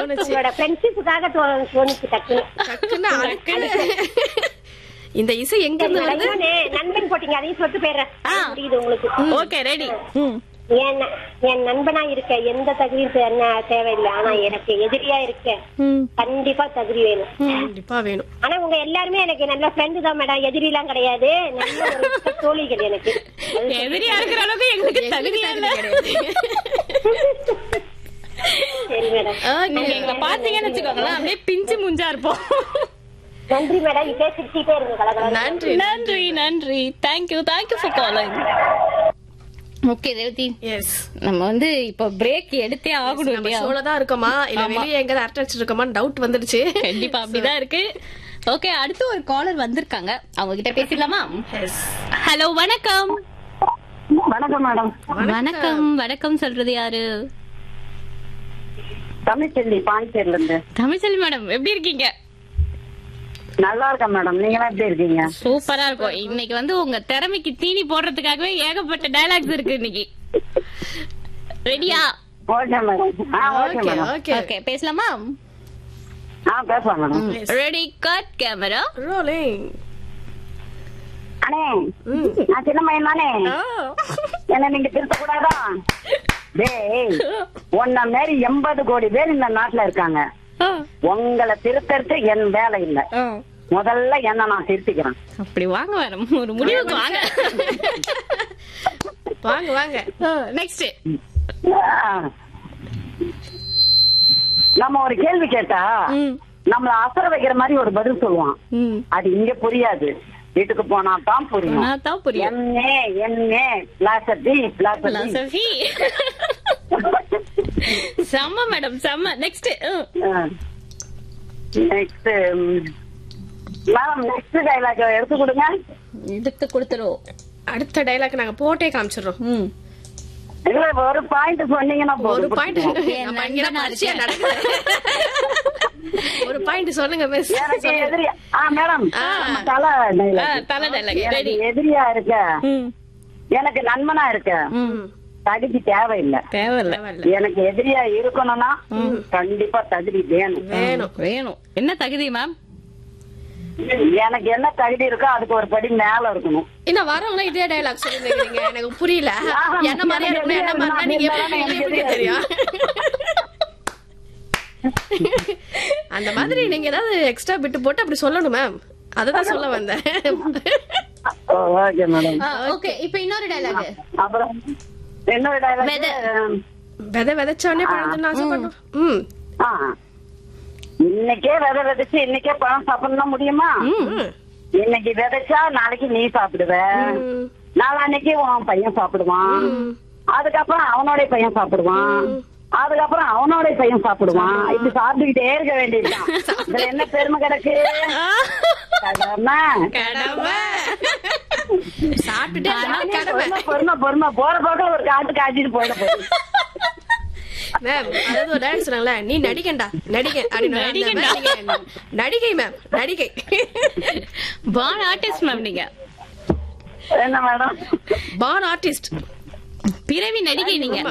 தோணுச்சு உங்களோட ஃப்ரெண்ட்ஷிப்புக்காக தோணுச்சு டக்குன்னு டக்குன்னு அதுக்குன்னு இந்த இசை எங்க சரி, இருந்து மேடம், வருது இன்னொன்னு நண்பன் போட்டீங்க அதையும் சொல்லிட்டு போயிடுறேன் ஆ. புரியுது உங்களுக்கு ஓகே ரெடி என் ந- என் நண்பனா இருக்க எந்த தகுதியும் தே- என்ன தேவையில்லை ஆனா எனக்கு எதிரியா இருக்க கண்டிப்பா தகுதி வேணும் கண்டிப்பா வேணும் ஆனா உங்க எல்லாருமே எனக்கு நல்ல ஃப்ரெண்டு தான் மேடம் எதிரி எல்லாம் கிடையாது நல்ல ஒரு உச்ச தோழிகள் எனக்கு அது எதிரியா இருக்கிற அளவுக்கு எங்களுக்கு தகுதியா இல்ல சரி மேடம் நீங்க எங்களை பாத்தீங்கன்னு வச்சுக்கோங்களேன் அப்படியே பிஞ்சு முஞ்சா இருப்போம் நன்றி மேடம் இப்பே சிரிச்சிட்டே இருங்க கலகலன்னு நன்றி நன்றி நன்றி thank you thank you for calling okay Revathi yes நம்ம வந்து இப்ப பிரேக் எடுத்தே ஆகணும் நம்ம இல்லையா ஷோல தான் இருக்கோமா இல்ல ஆமா. வெளியே எங்க அரட்டை அடிச்சிருக்கோமான்னு டவுட் வந்துடுச்சு கண்டிப்பா அப்படிதான் இருக்கு ஓகே அடுத்து ஒரு காலர் வந்திருக்காங்க அவங்க கிட்ட பேசிடலாமா ஹலோ வணக்கம் வணக்கம் மேடம் வணக்கம் வணக்கம் சொல்றது யாரு தமிழ்ச்செல்வி பாண்டிச்சேரில இருந்து தமிழ்செல்வி மேடம் எப்படி இருக்கீங்க நல்லா இருக்கேன் மேடம் நீங்க எல்லாம் எப்படி இருக்கீங்க சூப்பரா இருக்கும் இன்னைக்கு வந்து உங்க திறமைக்கு தீனி போடுறதுக்காகவே ஏகப்பட்ட டயலாக்ஸ் இருக்கு இன்னைக்கு ரெடியா ஓகே மேடம் ஆ okay okay madam okay okay பேசலாமா ஆ பேசலாம் madam ready cut camera rolling அண்ணே நான் சின்ன பையன் தானே என்ன நீங்க திருத்த கூடாதா டேய் உன்ன மாரி எண்பது கோடி பேர் இந்த நாட்டுல இருக்காங்க உங்களை திருத்தறது என் வேலை இல்ல முதல்ல என்ன நான் திருத்திக்கிறேன் அப்படி வாங்க மேடம் ஒரு முடிவுக்கு வாங்க வாங்க வாங்க நெக்ஸ்ட் ஆ. நம்ம ஒரு கேள்வி கேட்டா நம்மள அசர வைக்கிற மாதிரி ஒரு பதில் சொல்லுவான் அது இங்க புரியாது வீட்டுக்கு போனா தான் புரியும் தான் புரியும் MA MA philosophy philosophy philosophy செம்ம மேடம் செம்ம next next madam next dialogue எடுத்து கொடுங்க எடுத்து கொடுத்துரும் அடுத்த டைலாக் நாங்க போட்டே காமிச்சிடுறோம் ம் இல்ல ஒரு பாயிண்ட் சொன்னீங்கன்னா ஒரு போதும் பாயிண்ட் என் நம்ம இங்க நண்பனா பரிச்சையா இருக்கேன். நடக்குது ஒரு பாயிண்ட் சொல்லுங்க மிஸ் எனக்கு எதிரி ஆ மேடம் ஆ. தலை ஆ, dialogue. தலை dialogue. எனக்கு Ready. எதிரியா இருக்க ம் எனக்கு நண்பனா இருக்க ம் தகுதி தேவையில்லை தேவையில்ல எனக்கு எதிரியா இருக்கணும்னா கண்டிப்பா தகுதி வேணும் வேணும் வேணும் என்ன தகுதி மேம் எனக்கு என்ன தகுதி இருக்கோ அதுக்கு ஒரு படி மேல இருக்கணும் இன்னும் வரவங்க இதே டைலாக் சொல்லிருந்தீங்க எனக்கு புரியல ஆஹா, என்ன மாதிரியா இருக்கணும் என்ன மாதிரியா நீங்க எப்படி எனக்கு எப்படி தெரியும் அந்த மாதிரி நீங்க ஏதாவது எக்ஸ்ட்ரா பிட்டு போட்டு அப்படி சொல்லணும் மேம் அததான் சொல்ல வந்தேன் ஓகே மேடம் ஓகே இப்போ இன்னொரு டயலாக் அப்புறம் இன்னொரு dialogue, வெதை. விதை விதைச்சோடனே பழந்துன்னு ஆசைப்படணும் ம் ஆ, இன்னைக்கே விதை விதைச்சு இன்னைக்கே பழம் சாப்பிடணும்னா முடியுமா இன்னைக்கு விதைச்சா நாளைக்கு நீ சாப்பிடுவ நாளான்னைக்கு உன் பையன் சாப்பிடுவான் அதுக்கப்புறம் அவனோட பையன் சாப்பிடுவான் அதுக்கப்புறம் அவனோட பையன் சாப்பிடுவான் இப்படி சாப்பிட்டுக்கிட்டே இருக்க வேண்டியதுதான் இதுல என்ன பெருமை கிடக்கு கடமை. கடமை சாப்பிட்டுட்டே இருந்தா கடமை பொறுமை, பொறுமை பொறுமை போற போக்க ஒரு காட்டு காட்டிட்டு போயிட போகுது மேம் அதாவது ஒரு டைலாக் சொன்னாங்களே நீ நடிகண்டா நடிகை அப்படின்னு நடிகண்டா. அந்த மாதிரி நீங்க நடிகை மேம் நடிகை பான் ஆர்டிஸ்ட் மேம் நீங்க என்ன மேடம் பான் ஆர்டிஸ்ட் பிறவி நடிகை நீங்க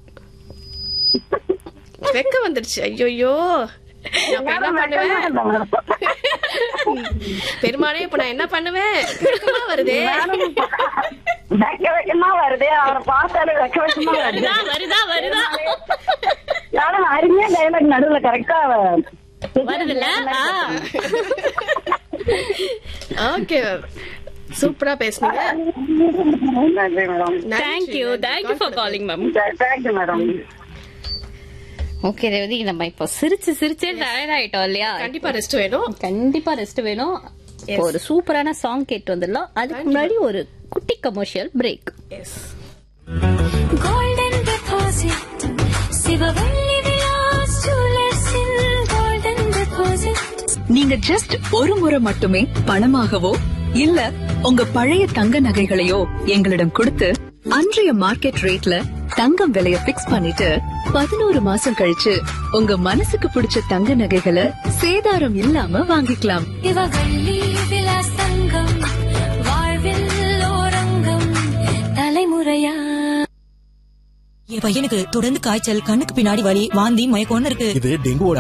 வெக்க வந்துருச்சு ஐயோ என்ன பண்ணுவேன் பெருமானே இப்ப நான் என்ன பண்ணுவேன் வெக்கமா வருதே வெக்க வெக்கமா வருது அவரை பார்த்தாலே வெக்க வெக்கமா வருது வருதா வருதா வருதா நானும் அருமையா டைலாக் நடுவுல கரெக்டா வருதுல்ல ஆ. ஓகே மேம் சூப்பரா பேசுனீங்க நன்றி madam Thank you thank you for calling ma'am thank you madam okay Revathi நம்ம இப்போ சிரிச்சு சிரிச்சே டயர்ட் ஆயிட்டோம் இல்லையா கண்டிப்பா ரெஸ்ட் வேணும் கண்டிப்பா ரெஸ்ட் வேணும் இப்போ ஒரு சூப்பரான சாங் கேட்டு வந்துடலாம் அதுக்கு முன்னாடி ஒரு குட்டி commercial break yes golden deposit Sivavalli Vilas ஜுவல்லர்ஸில் golden deposit நீங்க ஜஸ்ட் ஒரு முறை மட்டுமே பணமாகவோ இல்ல உங்க பழைய தங்க நகைகளையோ எங்களிடம் கொடுத்து அன்றைய மார்க்கெட் ரேட்ல தங்கம் விலைய பிக்ஸ் பண்ணிட்டு பதினோரு மாசம் கழிச்சு உங்க மனசுக்கு பிடிச்ச தங்க நகைகளை சேதாரம் இல்லாம வாங்கிக்கலாம் சிவவள்ளி விலாஸ் தங்கம் வாழ்வில் ஓரங்கம் தலைமுறையா என் பையனுக்கு தொடர்ந்து காய்ச்சல் கண்ணுக்கு பின்னாடி வலி வாந்தி மயக்கம்னு இருக்கு இது டெங்குவோட